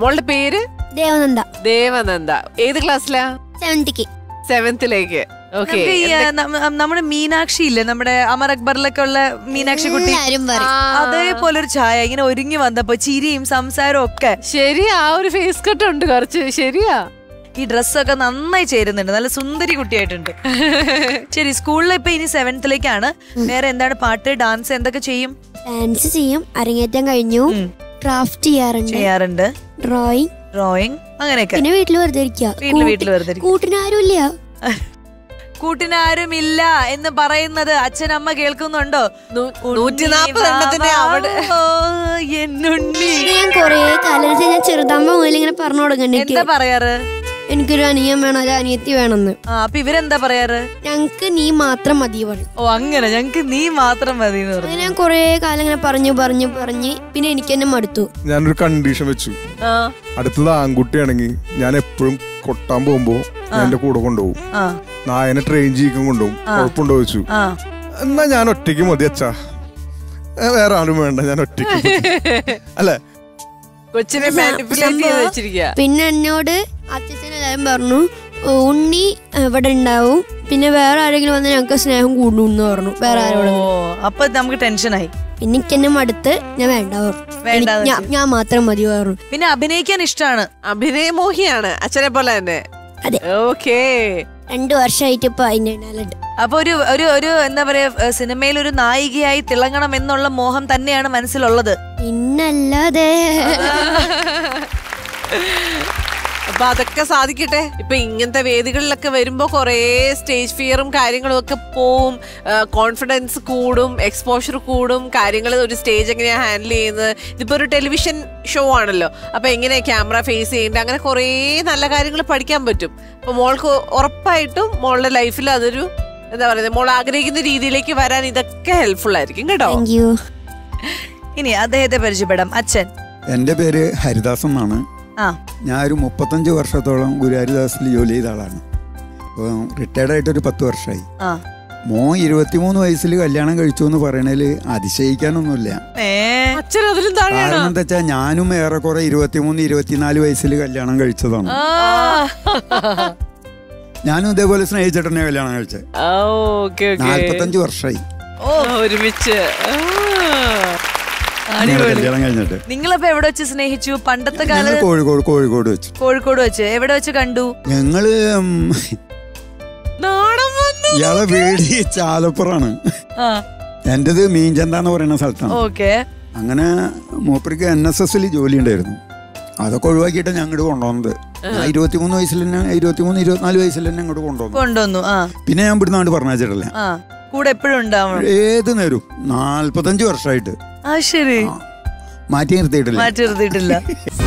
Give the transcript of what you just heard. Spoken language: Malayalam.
മോളുടെ പേര് ദേവനന്ദ ദേവനന്ദ ഏത് ക്ലാസ്സിലാ സെവന്തിക്ക് സെവന്തിലേക്ക് ഓക്കെ നമുക്ക് ഈ, ആ, നമ്മ- നമ്മുടെ മീനാക്ഷി ഇല്ലേ നമ്മുടെ അമർ അക്ബറിലൊക്കെ ഉള്ള മീനാക്ഷി കുട്ടി എല്ലാരും പറയും അതേപോലെ ഒരു ഛായ ഇങ്ങനെ ഒരുങ്ങി വന്നപ്പോ ചിരിയും സംസാരവും ഒക്കെ ശരിയാ ആ ഒരു ഫേസ് കട്ട് ഉണ്ട് കുറച്ച് ശരിയാ ഈ ഡ്രസ്സൊക്കെ നന്നായി ചേരുന്നുണ്ട് നല്ല സുന്ദരി കുട്ടിയായിട്ടുണ്ട് ശരി സ്കൂളിൽ ഇപ്പൊ ഇനി സെവൻത്തിലേക്കാണ് വേറെ എന്താണ് പാട്ട് ഡാൻസ് എന്തൊക്കെ ചെയ്യും ഡാൻസ് ചെയ്യും അരങ്ങേറ്റം കഴിഞ്ഞു ഉം. ക്രാഫ്റ്റ് ചെയ്യാറുണ്ട് ചെയ്യാറുണ്ട് ഡ്രോയിങ് ഡ്രോയിങ് അങ്ങനെയൊക്കെ പിന്നെ വീട്ടിൽ വെറുതെ ഇരിക്കുക വീട്ടില് വീട്ടില് വെറുതെ ഇരിക്കുക. കൂട്ടിനാരും ഇല്ല കൂട്ടിനാരുമില്ല എന്ന് പറയുന്നത് അച്ഛനമ്മ കേൾക്കുന്നുണ്ടോ നൂ- നൂറ്റി നാപ്പത് എണ്ണത്തിന്റെ അവിടെ ഓ, എന്നുണ്ണി ഇത് ഞാൻ കൊറേ കാലം വെച്ചാൽ ഞാൻ ചെറുതാകുമ്പോ മുതൽ ഇങ്ങനെ പറഞ്ഞു തുടങ്ങണ്ട എനിക്ക് എന്താ പറയാറ് എനിക്കൊരു അനിയൻ വേണം ഒരു അനിയത്തി വേണമെന്ന് ആ അപ്പൊ ഇവരെന്താ പറയാറ് ഞങ്ങക്ക് നീ മാത്രം മതി പറയും ഓ അങ്ങനെ ഞങ്ങക്ക് നീ മാത്രം മതി എന്ന് പറഞ്ഞു അങ്ങനെ ഞാൻ കൊറേ കാലം ഇങ്ങനെ പറഞ്ഞു പറഞ്ഞു പറഞ്ഞ് പിന്നെ എനിക്ക് തന്നെ മടുത്തു ഞാനൊരു കണ്ടീഷൻ വെച്ചു ആ അടുത്തത് ആൺകുട്ടിയാണെങ്കിൽ ഞാൻ എപ്പോഴും കൊട്ടാൻ പോകുമ്പോ ഞാൻ എന്റെ കൂടെ കൊണ്ടുപോകും ആ നായനെ ട്രെയിൻ ചെയ്യിക്കാൻ കൊണ്ടുപോകും കുഴപ്പമുണ്ടോ വെച്ചു ആ എന്നാ ഞാൻ ഒറ്റയ്ക്ക് മതി അച്ഛാ ഏ, വേറെ ആരും വേണ്ട ഞാൻ ഒറ്റയ്ക്ക് മതി. അല്ലെ കൊച്ചിനെ മാനിപ്പുലേറ്റ് ചെയ്ത് വെച്ചിരിക്കുക പിന്നെ എന്നോട് അച്ഛൻ എല്ലാവരും പറഞ്ഞു "ഓ, ഉണ്ണി ഇവിടെ ഉണ്ടാവും പിന്നെ വേറെ ആരെങ്കിലും വന്നാൽ ഞങ്ങൾക്ക് സ്നേഹം കൂടും എന്ന് പറഞ്ഞു വേറെ ആരോടും ഓ അപ്പൊ നമുക്ക് ടെൻഷനായി പിന്നെ എനിക്ക് എന്നെ മടുത്ത് ഞാൻ വേണ്ട പറഞ്ഞു വേണ്ടാന്ന് എനിക്ക് ഞാൻ- ഞാൻ മാത്രം മതി പറഞ്ഞു പിന്നെ അഭിനയിക്കാൻ ഇഷ്ടമാണ് അഭിനയമോഹിയാണ് അച്ഛനെ പോലെ തന്നെ അതെ. ഓക്കേ രണ്ടു വർഷമായിട്ട് ഇപ്പൊ അതിന്റെ ഇടയിലുണ്ട് അപ്പൊ ഒരു ഒരു ഒരു എന്താ പറയാ സിനിമയിൽ ഒരു നായികയായി തിളങ്ങണം എന്നുള്ള മോഹം തന്നെയാണ് മനസ്സിലുള്ളത് പിന്നല്ലാതെ അപ്പൊ അതൊക്കെ സാധിക്കട്ടെ ഇപ്പൊ ഇങ്ങനത്തെ വേദികളിലൊക്കെ വരുമ്പോ കുറേ സ്റ്റേജ് ഫിയറും കാര്യങ്ങളും ഒക്കെ പോവും കോൺഫിഡൻസ് കൂടും എക്സ്പോഷർ കൂടും കാര്യങ്ങൾ ഒരു സ്റ്റേജ് എങ്ങനെയാ ഹാൻഡിൽ ചെയ്യുന്നത് ഇതിപ്പോ ഒരു ടെലിവിഷൻ ഷോ ആണല്ലോ അപ്പൊ എങ്ങനെ ക്യാമറ ഫേസ് ചെയ്യേണ്ടത് അങ്ങനെ കുറേ നല്ല കാര്യങ്ങൾ പഠിക്കാൻ പറ്റും അപ്പൊ മോൾക്ക് ഉറപ്പായിട്ടും മോളുടെ ലൈഫിൽ അതൊരു എന്താ പറയുന്നത് മോൾ ആഗ്രഹിക്കുന്ന രീതിയിലേക്ക് വരാൻ ഇതൊക്കെ ഹെൽപ്ഫുൾ ആയിരിക്കും കേട്ടോ താങ്ക് യു ഇനി അദ്ദേഹത്തെ പരിചയപ്പെടാം അച്ഛൻ എൻ്റെ പേര് ഹരിദാസ് എന്നാണ് ആ ഞാൻ ഒരു മുപ്പത്തഞ്ച് വർഷത്തോളം ഗുരു ഹരിദാസിൽ ജോലി ചെയ്ത ആളാണ് അപ്പോൾ റിട്ടയർഡ് ആയിട്ടൊരു പത്ത് വർഷമായി ആ മോൻ ഇരുപത്തിമൂന്ന് വയസ്സിൽ കല്യാണം കഴിച്ചു എന്ന് പറയണതിൽ അതിശയിക്കാനൊന്നുമില്ല ഏ അച്ഛൻ അതിലും താഴെയാണ് കാരണം എന്താ വെച്ചാൽ ഞാനും ഏറെക്കുറെ ഇരുപത്തിമൂന്ന് ഇരുപത്തിനാല് വയസ്സിൽ കല്യാണം കഴിച്ചതാണ് ആ. ഞാനും ഇതേപോലെ സ്നേഹിച്ചിട്ട് കല്യാണം കഴിച്ചത് ഓക്കെ ഓക്കെ നാൽപ്പത്തഞ്ച് വർഷമായി ഒരുമിച്ച് ആ. ഞങ്ങൾ കല്യാണം കഴിഞ്ഞിട്ട് നിങ്ങളപ്പോ എവിടെ വെച്ച് സ്നേഹിച്ചു പണ്ടത്തെ ഞങ്ങൾ കാലത്ത് കോഴിക്കോട് കോഴിക്കോട് വെച്ചു കോഴിക്കോട് വെച്ച് എവിടെ വെച്ച് കണ്ടു ഞങ്ങള് ഉം, നാണം വന്നു ഇയാളെ വീട് ഈ ചാലപ്പുറാണ് ആ എൻ്റെത് മീൻചന്ത എന്ന് പറയുന്ന സ്ഥലത്താണ് ഓക്കെ അങ്ങനെ മൂപ്പർക്ക് എൻ എസ് എസിൽ ജോലി ഉണ്ടായിരുന്നു അതൊക്കെ ഒഴിവാക്കിയിട്ട് ഞാൻ ഇങ്ങോട്ട് കൊണ്ടുവന്നത് ഞാൻ ഇരുപത്തിമൂന്ന് വയസ്സിൽ തന്നെ ഇരുപത്തിമൂന്ന് ഇരുപത്തിനാല് വയസ്സിൽ തന്നെ ഇങ്ങോട്ട് കൊണ്ടുവന്നു കൊണ്ടുവന്നു ആ പിന്നെ ഞാൻ ഇവിടുന്ന് അങ്ങോട്ട് പറഞ്ഞിട്ടില്ല ആ കൂടെ എപ്പോഴും ഉണ്ടാവണം ഏത് നേരം നാല്പത്തഞ്ച് വർഷമായിട്ട് ആ ശരി മാറ്റി നിർത്തിയിട്ടില്ല മാറ്റി നിർത്തിയിട്ടില്ല